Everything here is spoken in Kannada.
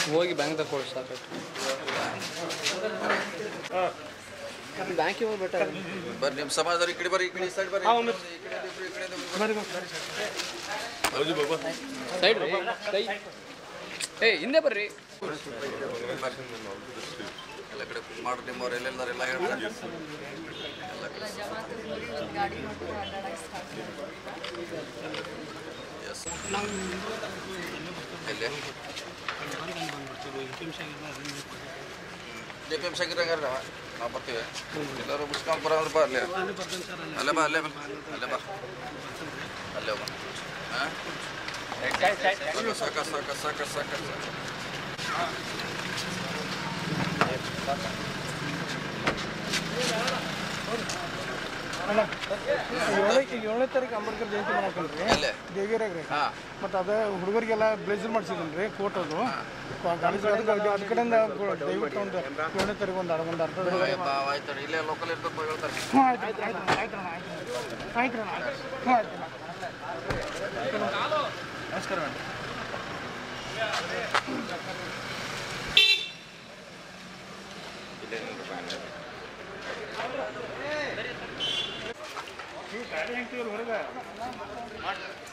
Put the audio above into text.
ಹೋಗಿ ಬ್ಯಾಂಕ್ದಾಗ ಕೊಡಿ ಸಾಕು ಬ್ಯಾಂಕಿಗೆ ಹೋಗಿ ಬೆಟ್ಟ ಬರ್ರಿ ನಿಮ್ಮ ಸಮಾಜದವ್ರು ಈ ಕಡೆ ಬರ್ರಿ ಈ ಕಡೆ ಸೈಡ್ ಬರ್ರಿ ಈ ಕಡೆ ಇಬ್ರು, ಈ ಕಡೆ ಇಬ್ರು ಬರ್ರಿ. ಸೈಡ್ ರೀ ಕೈ ಏ ಹಿಂದೆ ಬರ್ರಿ ಬರ್ರಿ. ಎಲ್ಲ ಕಡೆ ಮಾಡ್ರಿ ನಿಮ್ಮವ್ರು ಎಲ್ಲೆಲ್ಲಾರ ಎಲ್ಲ ಹೇಳ್ತಾರೆ ಎಲ್ಲ ಕಡೆ ಗಾಡಿ ಮಾಡ್ಕೊಂಡು ಅಡ್ಡಾಡಕ್ಕೆ ಸ್ಟಾರ್ಟ್ ಎಸ್ ಎಲ್ಲಿ ಡಿ ಪಿ ಎಮ್ ಸಂಗಿರಂಗಾರ ನಾವು ಬರ್ತೀವಿ ಎಲ್ಲರೂ ಮುಸ್ಕೊಂಡು ಬರೋದ್ರೆ ಬಾ ಅಲ್ಲೇ ಅಲ್ಲೇ ಬಾ ಅಲ್ಲೇ ಬಾ ಅಲ್ಲೇ ಬಾ ಅಲ್ಲೇ ಬಾ ಹಾಂ ಸಾಕ ಸಾಕ ಸಾಕ ಸಾಕ ಸಾಕ ಏಳನೇ ತಾರೀಕು ಅಂಬೇಡ್ಕರ್ ಜಯಂತಿ ಮಾಡಕ್ಕಲ್ರಿ ಎಲ್ಲೇ ದೇವಿಯರಾಗ ರೀ ಹಾಂ ಮತ್ತು ಅದೇ ಹುಡುಗರಿಗೆಲ್ಲ ಬ್ಲೇಸರ್ ಮಾಡಿಸಿದ್ದೀನಿ ರೀ ಕೋಟ್ ಅದು ಗಾಡಿ ಅದಕ್ಕೆ ಅದ್ ಕಡೆಯಿಂದ ದಯವಿಟ್ಟು ಒಂದು ಏಳನೇ ತಾರೀಕು ಒಂದು ಒಂದು ಅರ್ಧ ಬಾ ಆಯ್ತು ಇಲ್ಲೇ ಲೋಕಲ್ ಇರ್ತಪ್ಪ ಹೇಳ್ತಾರೆ ಹ್ಞೂ ಆಯ್ತು ಆಯ್ತು ಆಯ್ತು ಆಯ್ತು ಅಣ್ಣ ಆಯ್ತು ಆಯ್ತು ಅಣ್ಣ ಹ್ಞೂ ಆಯ್ತು ಅಣ್ಣ ನಮಸ್ಕಾರ ಮೇಡಮ್ ಗಾಡಿ ಹೆಂಗ್ತೀವ್ರಿ ಹೊರಗೆ